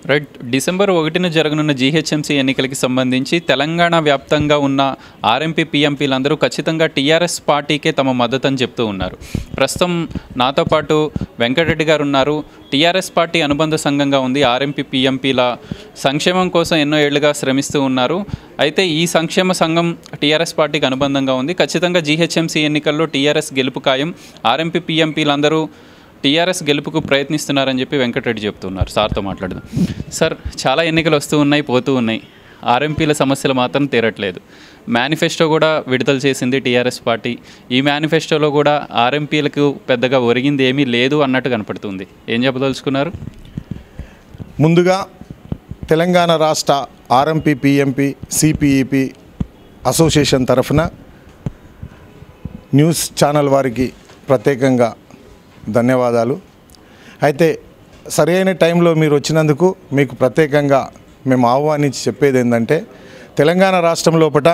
right December ఒకటిన జరగనున్న GHMC ఎన్నికలకి సంబంధించి తెలంగాణ వ్యాప్తంగా ఉన్న ఆర్ఎంపీ పీఎంపీలందరూ ఖచ్చితంగా టీఆర్ఎస్ పార్టీకే తమ మద్దతు అని చెప్తూ ఉన్నారు ప్రస్తుతం నాతో పాటు వెంకటరెడ్డి గారు ఉన్నారు టీఆర్ఎస్ పార్టీ అనుబంధ సంఘంగా ఉంది ఆర్ఎంపీ పీఎంపీల సంక్షేమం కోసం ఎన్నో ఏళ్లుగా శ్రమిస్తూ ఉన్నారు అయితే ఈ సంక్షేమ సంఘం టీఆర్ఎస్ పార్టీకి అనుబంధంగా ఉంది ఖచ్చితంగా జీహెచ్ఎంసీ ఎన్నికల్లో టీఆర్ఎస్ గెలుపు ఖాయం ఆర్ఎంపీ పీఎంపీలందరూ టీఆర్ఎస్ గెలుపుకు ప్రయత్నిస్తున్నారని చెప్పి వెంకటరెడ్డి చెప్తున్నారు సార్తో మాట్లాడదాం సార్ చాలా ఎన్నికలు వస్తూ ఉన్నాయి పోతూ ఉన్నాయి ఆర్ఎంపీల సమస్యలు మాత్రం తీరట్లేదు మేనిఫెస్టో కూడా విడుదల చేసింది టీఆర్ఎస్ పార్టీ ఈ మేనిఫెస్టోలో కూడా ఆర్ఎంపీలకు పెద్దగా ఒరిగింది ఏమీ లేదు అన్నట్టు కనపడుతుంది ఏం చెప్పదలుచుకున్నారు ముందుగా తెలంగాణ రాష్ట్ర ఆర్ఎంపీ పిఎంపి సిపిఈపి అసోసియేషన్ తరఫున న్యూస్ ఛానల్ వారికి ప్రత్యేకంగా ధన్యవాదాలు అయితే సరైన టైంలో మీరు వచ్చినందుకు మీకు ప్రత్యేకంగా మేము ఆహ్వానించి చెప్పేది ఏంటంటే తెలంగాణ రాష్ట్రం లోపట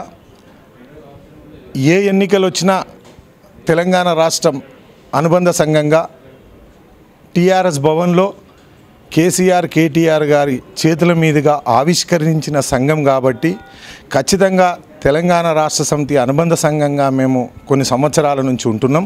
ఏ ఎన్నికలు వచ్చినా తెలంగాణ రాష్ట్రం అనుబంధ సంఘంగా టీఆర్ఎస్ భవన్లో కేసీఆర్ కేటీఆర్ గారి చేతుల మీదుగా ఆవిష్కరించిన సంఘం కాబట్టి ఖచ్చితంగా తెలంగాణ రాష్ట్ర సమితి అనుబంధ సంఘంగా మేము కొన్ని సంవత్సరాల నుంచి ఉంటున్నాం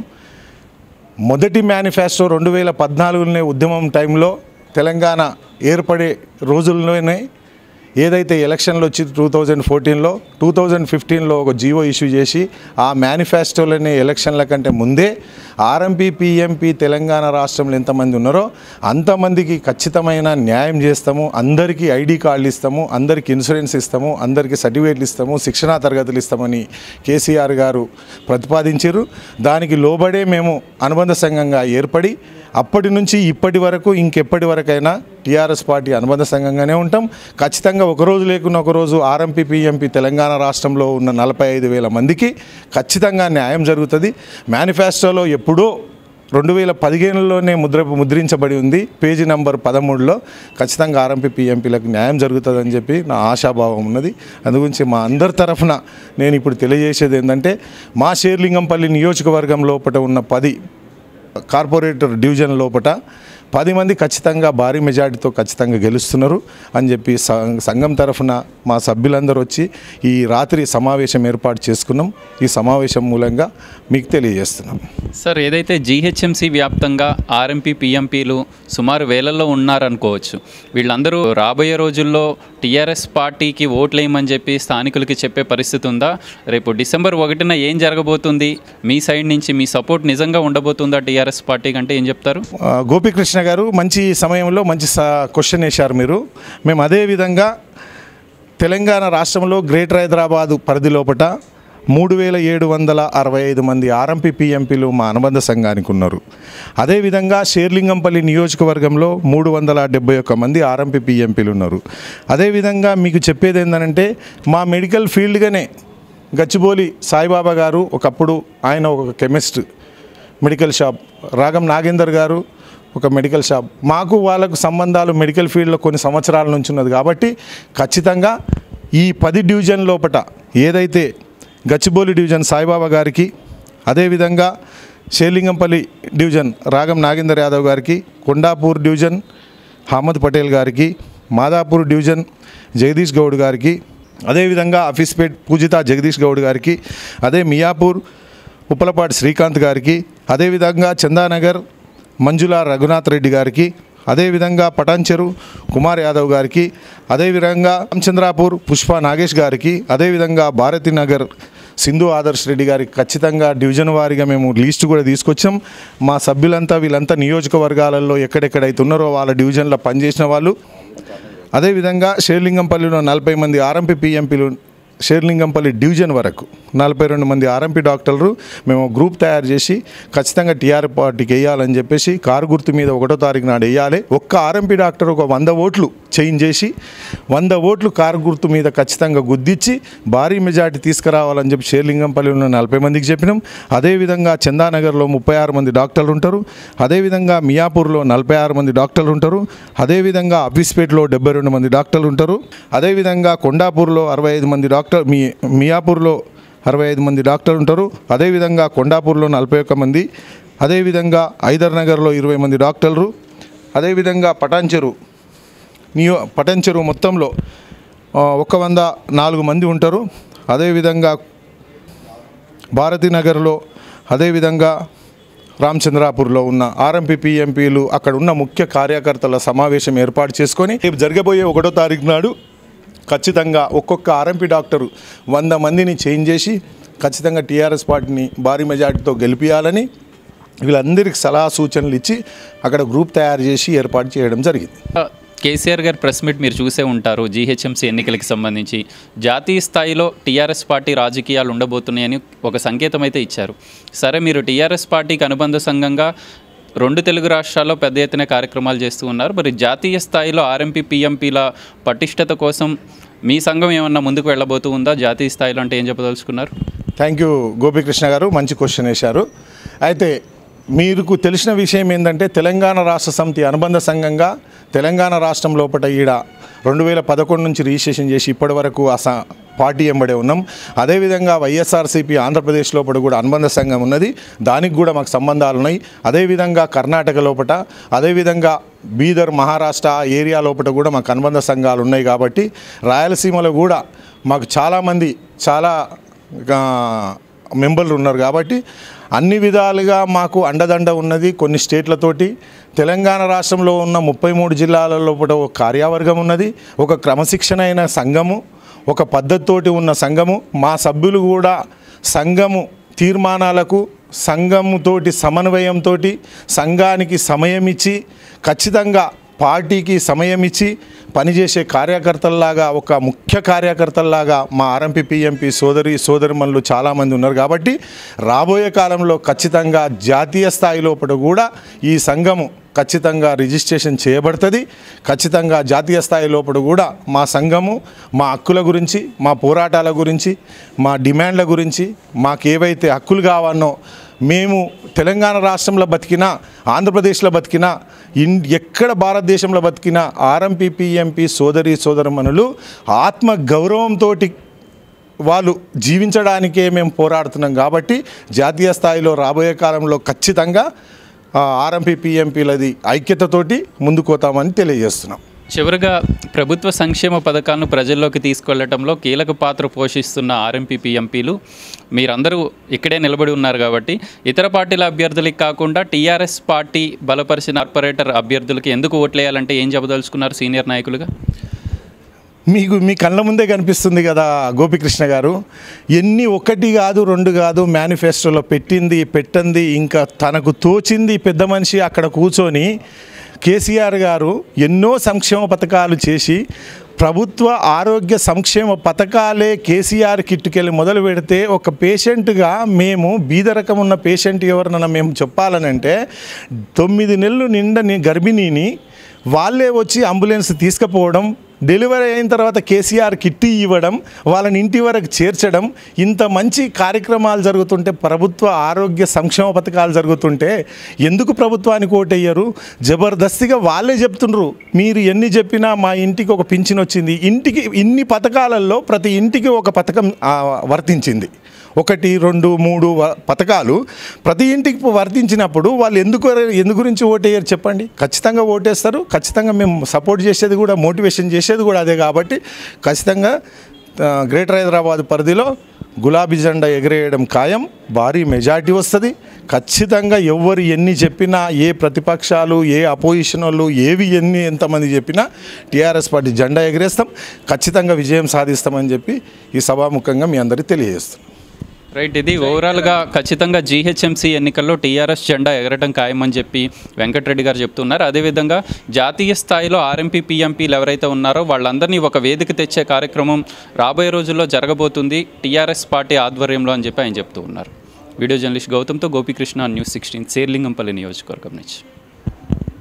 మొదటి మేనిఫెస్టో రెండు వేల పద్నాలుగులోనే ఉద్యమం టైంలో తెలంగాణ ఏర్పడే రోజుల్లోనే ఏదైతే ఎలక్షన్లు వచ్చి టూ థౌజండ్ ఫోర్టీన్లో టూ థౌజండ్ ఫిఫ్టీన్లో ఒక జీవో ఇష్యూ చేసి ఆ మేనిఫెస్టోలోనే ఎలక్షన్ల కంటే ముందే ఆర్ఎంపీ పిఎంపీ తెలంగాణ రాష్ట్రంలో ఎంతమంది ఉన్నారో అంతమందికి ఖచ్చితమైన న్యాయం చేస్తాము అందరికీ ఐడి కార్డులు ఇస్తాము అందరికీ ఇన్సూరెన్స్ ఇస్తాము అందరికీ సర్టిఫికేట్లు ఇస్తాము శిక్షణా తరగతులు ఇస్తామని కేసీఆర్ గారు ప్రతిపాదించారు దానికి లోబడే మేము అనుబంధ సంఘంగా ఏర్పడి అప్పటి నుంచి ఇప్పటి వరకు ఇంకెప్పటి వరకైనా టీఆర్ఎస్ పార్టీ అనుబంధ సంఘంగానే ఉంటాం ఖచ్చితంగా ఒకరోజు లేకున్నా ఒకరోజు ఆర్ఎంపీ పిఎంపీ తెలంగాణ రాష్ట్రంలో ఉన్న నలభై ఐదు వేల మందికి ఖచ్చితంగా న్యాయం జరుగుతుంది మేనిఫెస్టోలో ఎప్పుడో రెండు వేల పదిహేనులోనే ముద్ర ముద్రించబడి ఉంది పేజీ నంబర్ పదమూడులో ఖచ్చితంగా ఆర్ఎంపీ పిఎంపీలకు న్యాయం జరుగుతుందని చెప్పి నా ఆశాభావం ఉన్నది అందుగురించి మా అందరి తరఫున నేను ఇప్పుడు తెలియజేసేది ఏంటంటే మా షేర్లింగంపల్లి నియోజకవర్గం లోపల ఉన్న పది కార్పొరేటర్ డివిజన్ లోపల పది మంది ఖచ్చితంగా భారీ మెజార్టీతో ఖచ్చితంగా గెలుస్తున్నారు అని చెప్పి సం- సంఘం తరఫున మా సభ్యులందరూ వచ్చి ఈ రాత్రి సమావేశం ఏర్పాటు చేసుకున్నాం ఈ సమావేశం మూలంగా మీకు తెలియజేస్తున్నాం సార్ ఏదైతే జీహెచ్ఎంసీ వ్యాప్తంగా ఆర్ఎంపీ పీఎంపీలు సుమారు వేలల్లో ఉన్నారనుకోవచ్చు వీళ్ళందరూ రాబోయే రోజుల్లో టీఆర్ఎస్ పార్టీకి ఓట్లేయమని చెప్పి స్థానికులకి చెప్పే పరిస్థితి ఉందా రేపు డిసెంబర్ ఒకటిన ఏం జరగబోతుంది మీ సైడ్ నుంచి మీ సపోర్ట్ నిజంగా ఉండబోతుందా టీఆర్ఎస్ పార్టీ కంటే ఏం చెప్తారు ఆ, గోపీకృష్ణ గారు మంచి సమయంలో మంచి క్వశ్చన్ వేశారు మీరు మేము అదే విధంగా తెలంగాణ రాష్ట్రంలో గ్రేటర్ హైదరాబాదు పరిధి లోపట మూడు వేల ఏడు వందల అరవై ఐదు మంది ఆర్ఎంపీ పిఎంపీలు మా అనుబంధ సంఘానికి ఉన్నారు అదేవిధంగా షేర్లింగంపల్లి నియోజకవర్గంలో మూడు వందల డెబ్బై ఒక్క మంది ఆర్ఎంపీ పిఎంపీలు ఉన్నారు అదేవిధంగా మీకు చెప్పేది ఏంటంటే మా మెడికల్ ఫీల్డ్గానే గచ్చిబౌలి సాయిబాబా గారు ఒకప్పుడు ఆయన ఒక కెమిస్ట్ మెడికల్ షాప్ రాగం నాగేందర్ గారు ఒక మెడికల్ షాప్ మాకు వాళ్ళకు సంబంధాలు మెడికల్ ఫీల్డ్లో కొన్ని సంవత్సరాల నుంచి ఉన్నది కాబట్టి ఖచ్చితంగా ఈ పది డివిజన్ లోపట ఏదైతే గచ్చిబౌలి డివిజన్ సాయిబాబా గారికి అదేవిధంగా షేర్లింగంపల్లి డివిజన్ రాగం నాగేందర్ యాదవ్ గారికి కొండాపూర్ డివిజన్ అహ్మద్ పటేల్ గారికి మాదాపూర్ డివిజన్ జగదీష్ గౌడ్ గారికి అదేవిధంగా అఫీస్పేట్ పూజిత జగదీష్ గౌడ్ గారికి అదే మియాపూర్ ఉప్పలపాటి శ్రీకాంత్ గారికి అదేవిధంగా చందానగర్ మంజుల రఘునాథ్ రెడ్డి గారికి అదేవిధంగా పటాన్చెరు కుమార్ యాదవ్ గారికి అదేవిధంగా రామచంద్రాపూర్ పుష్ప నాగేష్ గారికి అదేవిధంగా భారతీ నగర్ సింధు ఆదర్శ్ రెడ్డి గారికి ఖచ్చితంగా డివిజన్ వారీగా మేము లిస్ట్ కూడా తీసుకొచ్చాం మా సభ్యులంతా వీళ్ళంతా నియోజకవర్గాలలో ఎక్కడెక్కడైతే ఉన్నారో వాళ్ళ డివిజన్లో పనిచేసిన వాళ్ళు అదేవిధంగా షేర్లింగంపల్లిలో నలభై మంది ఆర్ఎంపీ పిఎంపీలు షేర్లింగంపల్లి డివిజన్ వరకు నలభై రెండు మంది ఆర్ఎంపీ డాక్టర్లు మేము గ్రూప్ తయారు చేసి ఖచ్చితంగా టీఆర్ పార్టీకి వేయాలని చెప్పేసి కారు గుర్తు మీద ఒకటో తారీఖు నాడు వేయాలి ఒక్క ఆర్ఎంపీ డాక్టర్ ఒక వంద ఓట్లు చేంజ్ చేసి వంద ఓట్లు కారు గుర్తు మీద ఖచ్చితంగా గుద్దిచ్చి భారీ మెజార్టీ తీసుకురావాలని చెప్పి షేర్లింగంపల్లిలో నలభై మందికి చెప్పినాం అదేవిధంగా చందానగర్లో ముప్పై ఆరు మంది డాక్టర్లు ఉంటారు అదేవిధంగా మియాపూర్లో నలభై ఆరు మంది డాక్టర్లు ఉంటారు అదేవిధంగా అఫీస్పేట్లో డెబ్బై రెండు మంది డాక్టర్లు ఉంటారు అదేవిధంగా కొండాపూర్లో అరవై ఐదు మంది డాక్టర్ మీ మియాపూర్లో అరవై ఐదు మంది డాక్టర్లు ఉంటారు అదేవిధంగా కొండాపూర్లో నలభై ఒక్క మంది అదేవిధంగా ఐదర్ నగర్లో ఇరవై మంది డాక్టర్లు అదేవిధంగా పటాన్చెరు నియో పటంచెరు మొత్తంలో ఆ, ఒక వంద నాలుగు మంది ఉంటారు అదేవిధంగా భారతీనగర్లో అదేవిధంగా రామచంద్రాపూర్లో ఉన్న ఆర్ఎంపీ పిఎంపీలు అక్కడ ఉన్న ముఖ్య కార్యకర్తల సమావేశం ఏర్పాటు చేసుకొని రేపు జరగబోయే ఒకటో తారీఖు నాడు ఖచ్చితంగా ఒక్కొక్క ఆర్ఎంపీ డాక్టరు వంద మందిని చేంజ్ చేసి ఖచ్చితంగా టీఆర్ఎస్ పార్టీని భారీ మెజార్టీతో గెలిపించాలని వీళ్ళందరికీ సలహా సూచనలు ఇచ్చి అక్కడ గ్రూప్ తయారు చేసి ఏర్పాటు చేయడం జరిగింది కేసీఆర్ గారి ప్రెస్ మీట్ మీరు చూసే ఉంటారు జీహెచ్ఎంసీ ఎన్నికలకి సంబంధించి జాతీయ స్థాయిలో టీఆర్ఎస్ పార్టీ రాజకీయాలు ఉండబోతున్నాయని ఒక సంకేతం అయితే ఇచ్చారు సరే మీరు టీఆర్ఎస్ పార్టీకి అనుబంధ సంఘంగా రెండు తెలుగు రాష్ట్రాల్లో పెద్ద ఎత్తున కార్యక్రమాలు చేస్తూ ఉన్నారు మరి జాతీయ స్థాయిలో ఆర్ఎంపీ పిఎంపీల పటిష్టత కోసం మీ సంఘం ఏమన్నా ముందుకు వెళ్ళబోతూ ఉందా జాతీయ స్థాయిలో అంటే ఏం చెప్పదలుచుకున్నారు థ్యాంక్ యూ గోపీకృష్ణ గారు మంచి క్వశ్చన్ వేశారు అయితే మీకు తెలిసిన విషయం ఏంటంటే తెలంగాణ రాష్ట్ర సమితి అనుబంధ సంఘంగా తెలంగాణ రాష్ట్రం లోపల ఈడ రెండు వేల పదకొండు నుంచి రిజిస్ట్రేషన్ చేసి ఇప్పటి వరకు అస పార్టీ ఎంబడే ఉన్నాం అదేవిధంగా వైఎస్ఆర్సీపీ ఆంధ్రప్రదేశ్ లోపల కూడా అనుబంధ సంఘం ఉన్నది దానికి కూడా మాకు సంబంధాలు ఉన్నాయి అదేవిధంగా కర్ణాటక లోపల అదేవిధంగా బీదర్ మహారాష్ట్ర ఆ ఏరియా లోపల కూడా మాకు అనుబంధ సంఘాలు ఉన్నాయి కాబట్టి రాయలసీమలో కూడా మాకు చాలామంది చాలా ఆ, మెంబర్లు ఉన్నారు కాబట్టి అన్ని విధాలుగా మాకు అండదండ ఉన్నది కొన్ని స్టేట్లతోటి తెలంగాణ రాష్ట్రంలో ఉన్న ముప్పై మూడు జిల్లాల లోపల ఒక కార్యవర్గం ఉన్నది ఒక క్రమశిక్షణ అయిన సంఘము ఒక పద్ధతితోటి ఉన్న సంఘము మా సభ్యులు కూడా సంఘము తీర్మానాలకు సంఘముతోటి సమన్వయంతో సంఘానికి సమయం ఇచ్చి ఖచ్చితంగా పార్టీకి సమయం ఇచ్చి పనిచేసే కార్యకర్తల్లాగా ఒక ముఖ్య కార్యకర్తల్లాగా మా ఆర్ఎంపీ పిఎంపీ సోదరి సోదరిమణులు చాలామంది ఉన్నారు కాబట్టి రాబోయే కాలంలో ఖచ్చితంగా జాతీయ స్థాయి లోపల కూడా ఈ సంఘము ఖచ్చితంగా రిజిస్ట్రేషన్ చేయబడుతుంది ఖచ్చితంగా జాతీయ స్థాయి లోపల కూడా మా సంఘము మా హక్కుల గురించి మా పోరాటాల గురించి మా డిమాండ్ల గురించి మాకు ఏవైతే హక్కులు కావాలనో మేము తెలంగాణ రాష్ట్రంలో బతికినా ఆంధ్రప్రదేశ్లో బతికినా ఇన్ ఎక్కడ భారతదేశంలో బతికినా ఆర్ఎంపీ పిఎంపీ సోదరి సోదరమణులు ఆత్మ గౌరవంతో వాళ్ళు జీవించడానికే మేము పోరాడుతున్నాం కాబట్టి జాతీయ స్థాయిలో రాబోయే కాలంలో ఖచ్చితంగా ఆర్ఎంపీ పిఎంపీలది ఐక్యతతోటి ముందుకు పోతామని తెలియజేస్తున్నాం చివరిగా ప్రభుత్వ సంక్షేమ పథకాలను ప్రజల్లోకి తీసుకెళ్లటంలో కీలక పాత్ర పోషిస్తున్న ఆర్ఎంపీ పిఎంపీలు మీరందరూ ఇక్కడే నిలబడి ఉన్నారు కాబట్టి ఇతర పార్టీల అభ్యర్థులకి కాకుండా టీఆర్ఎస్ పార్టీ బలపరిచిన కార్పొరేటర్ అభ్యర్థులకి ఎందుకు ఓట్లేయాలంటే ఏం చెప్పదలుచుకున్నారు సీనియర్ నాయకులుగా మీకు మీ కళ్ళ ముందే కనిపిస్తుంది కదా గోపికృష్ణ గారు ఎన్ని ఒకటి కాదు రెండు కాదు మేనిఫెస్టోలో పెట్టింది పెట్టంది ఇంకా తనకు తోచింది పెద్ద మనిషి అక్కడ కూర్చొని కేసీఆర్ గారు ఎన్నో సంక్షేమ పథకాలు చేసి ప్రభుత్వ ఆరోగ్య సంక్షేమ పథకాలే కేసీఆర్ కిట్టుకెళ్ళి మొదలు పెడితే ఒక పేషెంట్గా మేము బీదరకం ఉన్న పేషెంట్ ఎవరినన్నా మేము చెప్పాలనంటే తొమ్మిది నెలలు నిండని గర్భిణీని వాళ్ళే వచ్చి అంబులెన్స్ తీసుకుపోవడం డెలివరీ అయిన తర్వాత కేసీఆర్ కిట్టి ఇవ్వడం వాళ్ళని ఇంటి వరకు చేర్చడం ఇంత మంచి కార్యక్రమాలు జరుగుతుంటే ప్రభుత్వ ఆరోగ్య సంక్షేమ పథకాలు జరుగుతుంటే ఎందుకు ప్రభుత్వానికి ఓటయ్యారు జబర్దస్తిగా వాళ్ళే చెప్తుండ్రు మీరు ఎన్ని చెప్పినా మా ఇంటికి ఒక పింఛన్ వచ్చింది ఇంటికి ఇన్ని పథకాలలో ప్రతి ఇంటికి ఒక పథకం ఆ, వర్తించింది ఒకటి రెండు మూడు వ- పథకాలు ప్రతి ఇంటికి వర్తించినప్పుడు వాళ్ళు ఎందుకు ఎందు గురించి ఓటేయరు చెప్పండి ఖచ్చితంగా ఓటేస్తారు ఖచ్చితంగా మేము సపోర్ట్ చేసేది కూడా మోటివేషన్ చేసేది కూడా అదే కాబట్టి ఖచ్చితంగా ఆ, గ్రేటర్ హైదరాబాద్ పరిధిలో గులాబీ జెండా ఎగరేయడం ఖాయం భారీ మెజార్టీ వస్తుంది ఖచ్చితంగా ఎవరు ఎన్ని చెప్పినా ఏ ప్రతిపక్షాలు ఏ అపోజిషన్ వాళ్ళు ఏవి ఎన్ని ఎంతమంది చెప్పినా టీఆర్ఎస్ పార్టీ జెండా ఎగరేస్తాం ఖచ్చితంగా విజయం సాధిస్తామని చెప్పి ఈ సభాముఖంగా మీ అందరికీ తెలియజేస్తాం రైట్ ఇది ఓవరాల్గా ఖచ్చితంగా జీహెచ్ఎంసీ ఎన్నికల్లో టీఆర్ఎస్ జెండా ఎగరటం ఖాయమని చెప్పి వెంకటరెడ్డి గారు చెప్తున్నారు అదేవిధంగా జాతీయ స్థాయిలో ఆర్ఎంపీ పీఎంపీలు ఎవరైతే ఉన్నారో వాళ్ళందరినీ ఒక వేదిక తెచ్చే కార్యక్రమం రాబోయే రోజుల్లో జరగబోతుంది టీఆర్ఎస్ పార్టీ ఆధ్వర్యంలో అని చెప్పి ఆయన చెప్తూ ఉన్నారు వీడియో జర్నలిస్ట్ గౌతమ్తో గోపీకృష్ణ న్యూస్ సిక్స్టీన్ శేర్లింగంపల్లి నియోజకవర్గం నుంచి